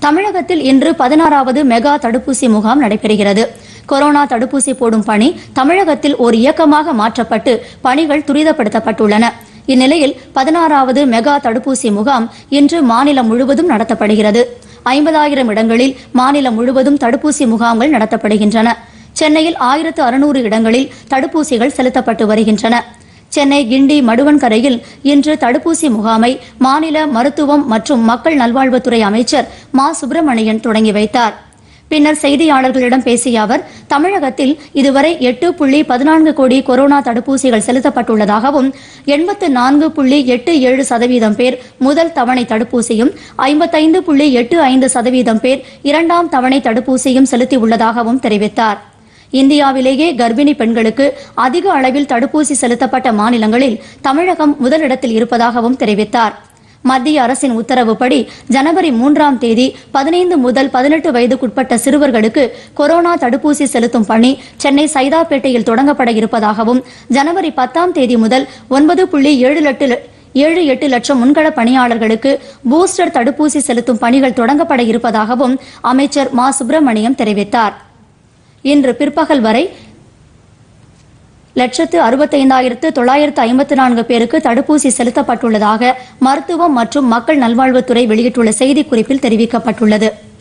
தமிழகத்தில் இன்று பதினாறாவது மெகா தடுப்பூசி முகாம் நடைபெறுகிறது கொரோனா தடுப்பூசி போடும் பணி தமிழகத்தில் ஒரு இயக்கமாக மாற்றப்பட்டு பணிகள் துரிதப்படுத்தப்பட்டுள்ளன இந்நிலையில் பதினாறாவது மெகா தடுப்பூசி முகாம் இன்று மாநிலம் முழுவதும் நடத்தப்படுகிறது ஐம்பதாயிரம் இடங்களில் மாநிலம் முழுவதும் தடுப்பூசி முகாம்கள் நடத்தப்படுகின்றன சென்னையில் ஆயிரத்து அறுநூறு இடங்களில் தடுப்பூசிகள் செலுத்தப்பட்டு வருகின்றன சென்னை கிண்டி மடுவன்கரையில் இன்று தடுப்பூசி முகாமை மாநில மருத்துவம் மற்றும் மக்கள் நல்வாழ்வுத்துறை அமைச்சர் மா சுப்பிரமணியன் தொடங்கி வைத்தார் பின்னர் செய்தியாளர்களிடம் பேசிய அவர் தமிழகத்தில் இதுவரை எட்டு புள்ளி பதினான்கு கோடி கொரோனா தடுப்பூசிகள் செலுத்தப்பட்டுள்ளதாகவும் எண்பத்து நான்கு புள்ளி எட்டு ஏழு சதவீதம் பேர் முதல் தவணை தடுப்பூசியும் ஐம்பத்தைந்து புள்ளி எட்டு ஐந்து சதவீதம் பேர் இரண்டாம் தவணை தடுப்பூசியும் செலுத்தியுள்ளதாகவும் தெரிவித்தார் இந்தியாவிலேயே கர்ப்பிணி பெண்களுக்கு அதிக அளவில் தடுப்பூசி செலுத்தப்பட்ட மாநிலங்களில் தமிழகம் முதலிடத்தில் இருப்பதாகவும் தெரிவித்தார் மத்திய அரசின் உத்தரவுப்படி ஜனவரி மூன்றாம் தேதி பதினைந்து முதல் பதினெட்டு வயதுக்குட்பட்ட சிறுவர்களுக்கு கொரோனா தடுப்பூசி செலுத்தும் பணி சென்னை சைதாப்பேட்டையில் தொடங்கப்பட இருப்பதாகவும் ஜனவரி பத்தாம் தேதி முதல் ஒன்பது புள்ளி ஏழு லட்டு ஏழு எட்டு லட்சம் முன்கள பணியாளர்களுக்கு பூஸ்டர் தடுப்பூசி செலுத்தும் பணிகள் தொடங்கப்பட இருப்பதாகவும் அமைச்சர் மா சுப்பிரமணியம் தெரிவித்தார் இன்று பிற்பகல் வரை லட்சத்து அறுபத்தைந்தாயிரத்து தொள்ளாயிரத்து ஐம்பத்து நான்கு பேருக்கு தடுப்பூசி செலுத்தப்பட்டுள்ளதாக மருத்துவம் மற்றும் மக்கள் நல்வாழ்வுத்துறை வெளியிட்டுள்ள செய்திக்குறிப்பில் தெரிவிக்கப்பட்டுள்ளது